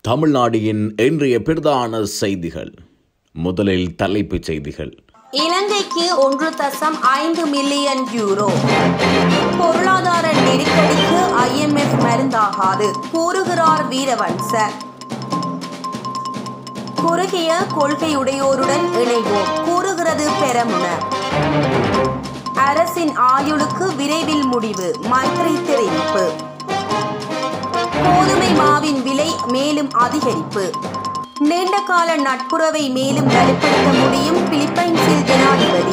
தமிழ்நாடின் இன்றைய பிரதான செய்திகள் முதலில் தலைப்புச் செய்திகள் இலங்கைக்கு ஒன்று தசம் ஐந்து மில்லியன் யூரோ பொருளாதார நெருக்கடிக்கு ஐஎம்எஃப் மருந்தாகாது கூறுகிறார் வீரவன்ச குறுகிய கொள்கையுடையோருடன் இணைவோம் கூறுகிறது பெரமுன அரசின் ஆயுளுக்கு விரைவில் முடிவு மைத்ரி தெரிவிப்பு கோதுமை மாவின் விலை மேலும் அதிகரிப்பு நீண்டகால நட்புறவை மேலும் வலுப்படுத்த முடியும் பிலிப்பைன்ஸில் ஜனாதிபதி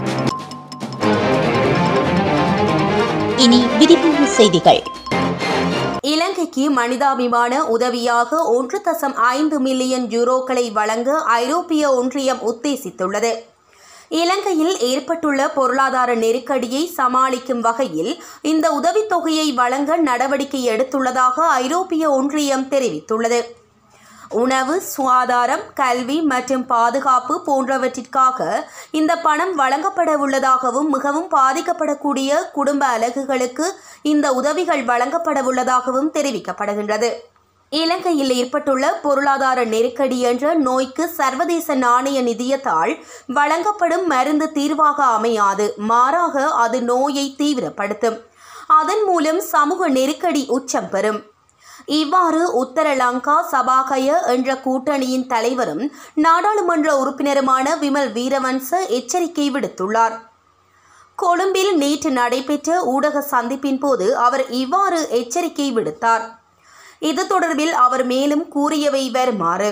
இனி விரிவான செய்திகள் இலங்கைக்கு மனிதாபிமான உதவியாக ஒன்று தசம் ஐந்து மில்லியன் யூரோக்களை வழங்க ஐரோப்பிய ஒன்றியம் உத்தேசித்துள்ளது இலங்கையில் ஏற்பட்டுள்ள பொருளாதார நெருக்கடியை சமாளிக்கும் வகையில் இந்த உதவித்தொகையை வழங்க நடவடிக்கை எடுத்துள்ளதாக ஐரோப்பிய ஒன்றியம் தெரிவித்துள்ளது உணவு சுகாதாரம் கல்வி மற்றும் பாதுகாப்பு போன்றவற்றிற்காக இந்த பணம் வழங்கப்பட உள்ளதாகவும் மிகவும் பாதிக்கப்படக்கூடிய குடும்ப அலகுகளுக்கு இந்த உதவிகள் வழங்கப்பட உள்ளதாகவும் தெரிவிக்கப்படுகின்றது இலங்கையில் ஏற்பட்டுள்ள பொருளாதார நெருக்கடி என்ற நோய்க்கு சர்வதேச நாணய நிதியத்தால் வழங்கப்படும் மருந்து தீர்வாக அமையாது மாறாக அது நோயை தீவிரப்படுத்தும் அதன் மூலம் சமூக நெருக்கடி உச்சம் பெறும் இவ்வாறு உத்தரலங்கா சபாகய என்ற கூட்டணியின் தலைவரும் நாடாளுமன்ற உறுப்பினருமான விமல் வீரவன்ச எச்சரிக்கை விடுத்துள்ளார் கொழும்பில் நேற்று நடைபெற்ற ஊடக சந்திப்பின் போது அவர் இவ்வாறு எச்சரிக்கை விடுத்தார் இது தொடர்பில் அவர் மேலும் கூறியவை வருமாறு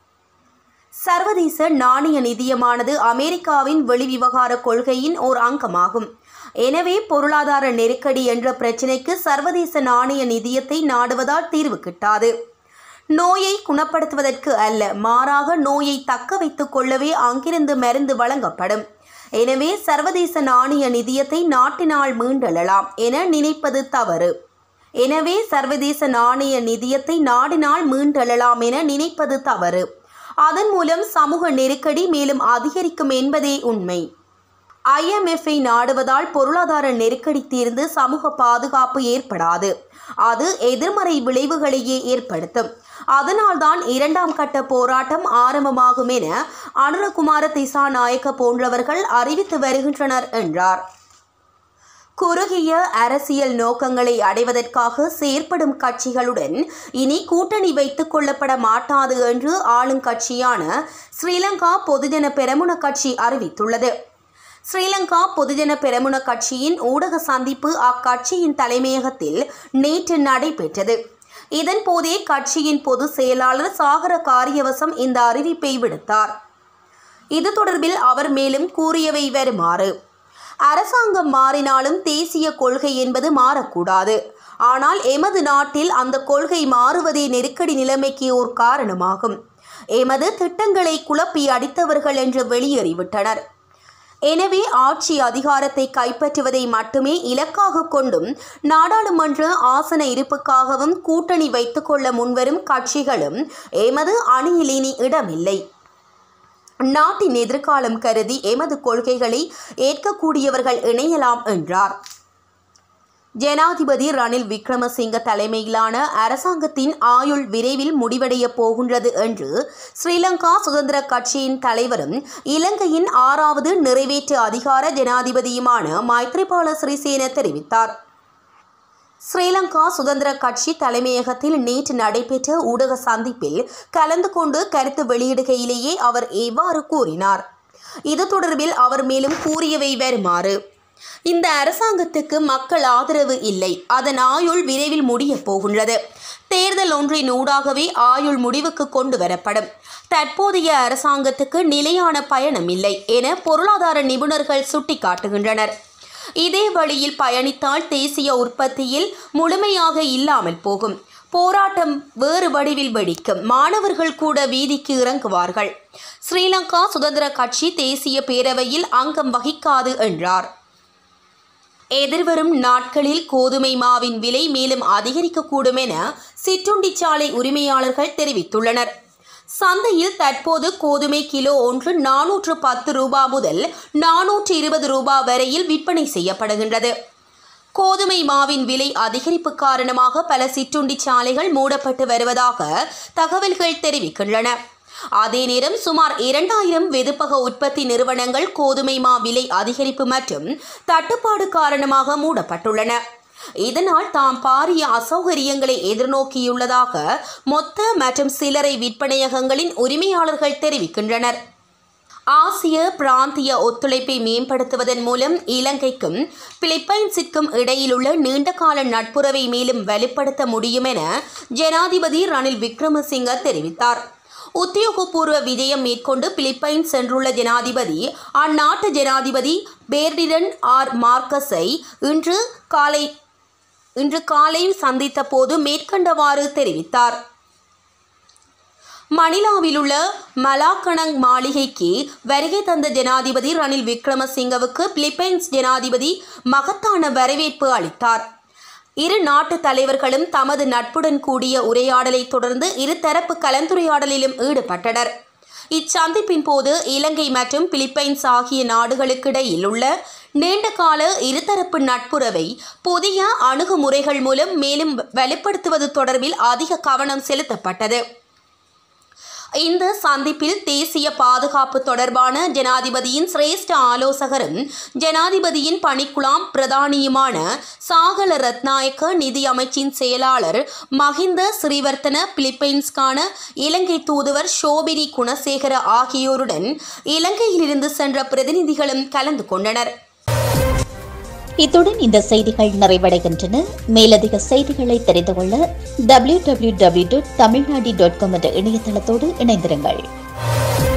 சர்வதேச நாணய நிதியமானது அமெரிக்காவின் வெளிவிவகார கொள்கையின் ஓர் அங்கமாகும் எனவே பொருளாதார நெருக்கடி என்ற பிரச்சினைக்கு சர்வதேச நாணய நிதியத்தை நாடுவதால் தீர்வு கிட்டாது நோயை குணப்படுத்துவதற்கு அல்ல மாறாக நோயை தக்க வைத்துக் கொள்ளவே அங்கிருந்து மருந்து வழங்கப்படும் எனவே சர்வதேச நாணய நிதியத்தை நாட்டினால் மீண்டெழலாம் என நினைப்பது தவறு எனவே சர்வதேச நாணய நிதியத்தை நாடினால் மீண்டெழலாம் என நினைப்பது தவறு அதன் மூலம் சமூக நெருக்கடி மேலும் அதிகரிக்கும் என்பதே உண்மை ஐஎம்எஃப்பை நாடுவதால் பொருளாதார நெருக்கடி தீர்ந்து சமூக பாதுகாப்பு ஏற்படாது அது எதிர்மறை விளைவுகளையே ஏற்படுத்தும் அதனால்தான் இரண்டாம் கட்ட போராட்டம் ஆரம்பமாகும் என அனுரகுமார திசாநாயக்க போன்றவர்கள் அறிவித்து வருகின்றனர் என்றார் குறுகிய அரசியல் நோக்கங்களை அடைவதற்காக செயற்படும் கட்சிகளுடன் இனி கூட்டணி வைத்துக் கொள்ளப்பட மாட்டாது என்று ஆளுங்கட்சியான ஸ்ரீலங்கா பொதுஜன பெரமுன கட்சி அறிவித்துள்ளது ஸ்ரீலங்கா பொதுஜன பெரமுன கட்சியின் ஊடக சந்திப்பு அக்கட்சியின் தலைமையகத்தில் நேற்று நடைபெற்றது இதன் போதே கட்சியின் பொதுச் செயலாளர் சாகர காரியவசம் இந்த அறிவிப்பை விடுத்தார் இது தொடர்பில் அவர் மேலும் கூறியவை வருமாறு அரசாங்கம் மாறினாலும் தேசிய கொள்கை என்பது மாறக்கூடாது ஆனால் எமது நாட்டில் அந்த கொள்கை மாறுவதே நெருக்கடி நிலைமைக்கு ஓர் காரணமாகும் எமது திட்டங்களை குழப்பி அடித்தவர்கள் என்று வெளியேறிவிட்டனர் எனவே ஆட்சி அதிகாரத்தை கைப்பற்றுவதை மட்டுமே இலக்காக கொண்டும் நாடாளுமன்ற ஆசன இருப்புக்காகவும் கூட்டணி வைத்துக்கொள்ள முன்வரும் கட்சிகளும் எமது அணியில் இனி இடமில்லை நாட்டின் எதிர்காலம் கருதி எமது கொள்கைகளை ஏற்கக்கூடியவர்கள் இணையலாம் என்றார் ஜனாதிபதி ரணில் விக்ரமசிங்க தலைமையிலான அரசாங்கத்தின் ஆயுள் விரைவில் முடிவடைய போகின்றது என்று ஸ்ரீலங்கா சுதந்திர கட்சியின் தலைவரும் இலங்கையின் ஆறாவது நிறைவேற்று அதிகார ஜனாதிபதியுமான மைத்ரிபால சிறிசேன தெரிவித்தார் ஸ்ரீலங்கா சுதந்திர கட்சி தலைமையகத்தில் நேற்று நடைபெற்ற ஊடக சந்திப்பில் கலந்து கொண்டு கருத்து வெளியிடுகையிலேயே அவர் இவ்வாறு கூறினார் இது தொடர்பில் அவர் மேலும் கூறியவை வருமாறு இந்த அரசாங்கத்துக்கு மக்கள் ஆதரவு இல்லை அதன் ஆயுள் விரைவில் முடியப் போகின்றது தேர்தல் ஒன்றின் ஊடாகவே ஆயுள் முடிவுக்கு கொண்டு வரப்படும் தற்போதைய அரசாங்கத்துக்கு நிலையான பயணம் இல்லை என பொருளாதார நிபுணர்கள் சுட்டிக்காட்டுகின்றனர் இதே வழியில் பயணித்தால் தேசிய உற்பத்தியில் முழுமையாக இல்லாமல் போகும் போராட்டம் வேறு வடிவில் வெடிக்கும் மாணவர்கள் கூட வீதிக்கு இறங்குவார்கள் ஸ்ரீலங்கா சுதந்திர கட்சி தேசிய பேரவையில் அங்கம் வகிக்காது என்றார் எதிர்வரும் நாட்களில் கோதுமை மாவின் விலை மேலும் அதிகரிக்கக்கூடும் என சிற்றுண்டிச்சாலை உரிமையாளர்கள் தெரிவித்துள்ளனர் சந்தையில் தற்போது கோதுமை கிலோ ஒன்று நானூற்று பத்து ரூபா முதல் நானூற்று இருபது ரூபா வரையில் விற்பனை செய்யப்படுகின்றது கோதுமை மாவின் விலை அதிகரிப்பு காரணமாக பல சிற்றுண்டி சாலைகள் மூடப்பட்டு வருவதாக தகவல்கள் தெரிவிக்கின்றன அதே நேரம் சுமார் இரண்டாயிரம் வெதுப்பக உற்பத்தி நிறுவனங்கள் கோதுமை மா விலை அதிகரிப்பு மற்றும் தட்டுப்பாடு காரணமாக மூடப்பட்டுள்ளன இதனால் தாம் பாரிய அசௌகரியங்களை எதிர்நோக்கியுள்ளதாக மொத்த மற்றும் சில்லறை விற்பனையகங்களின் உரிமையாளர்கள் தெரிவிக்கின்றனர் ஆசிய பிராந்திய ஒத்துழைப்பை மேம்படுத்துவதன் மூலம் இலங்கைக்கும் பிலிப்பைன்ஸிற்கும் இடையிலுள்ள நீண்டகால நட்புறவை மேலும் வலுப்படுத்த முடியும் என ஜனாதிபதி ரணில் விக்ரமசிங்க தெரிவித்தார் உத்தியோகபூர்வ விஜயம் மேற்கொண்டு பிலிப்பைன்ஸ் சென்றுள்ள ஜனாதிபதி அந்நாட்டு ஜனாதிபதி பேர்டிரன் ஆர் மார்க்கஸை இன்று காலை இன்று காலை சந்தித்த போது மேற்கண்டவாறு தெரிவித்தார் மணிலாவில் உள்ள மலாக்கணங் மாளிகைக்கு வருகை தந்த ஜனாதிபதி ரணில் விக்ரமசிங்கவுக்கு பிலிப்பைன்ஸ் ஜனாதிபதி மகத்தான வரவேற்பு அளித்தார் இரு நாட்டு தலைவர்களும் தமது நட்புடன் கூடிய உரையாடலை தொடர்ந்து இருதரப்பு கலந்துரையாடலிலும் ஈடுபட்டனர் இச்சந்திப்பின் போது இலங்கை மற்றும் பிலிப்பைன்ஸ் ஆகிய நாடுகளுக்கிடையில் உள்ள நீண்டகால இருதரப்பு நட்புறவை புதிய அணுகுமுறைகள் மூலம் மேலும் வலுப்படுத்துவது தொடர்பில் அதிக கவனம் செலுத்தப்பட்டது இந்த சந்திப்பில் தேசிய பாதுகாப்பு தொடர்பான ஜனாதிபதியின் சிரேஷ்ட ஆலோசகரும் ஜனாதிபதியின் பணிக்குழாம் பிரதானியுமான சாகல ரத்நாயக்க நிதி அமைச்சின் செயலாளர் மஹிந்த ஸ்ரீவர்த்தன பிலிப்பைன்ஸ்கான இலங்கை தூதுவர் ஷோபிரி குணசேகர ஆகியோருடன் இலங்கையிலிருந்து சென்ற பிரதிநிதிகளும் கலந்து கொண்டனர் இத்துடன் இந்த செய்திகள் நிறைவடைகின்றன மேலதிக செய்திகளை தெரிந்து கொள்ள W W W dot Tamilnadu dot com என்ற இணையதளத்தோடு இணைந்திருங்கள்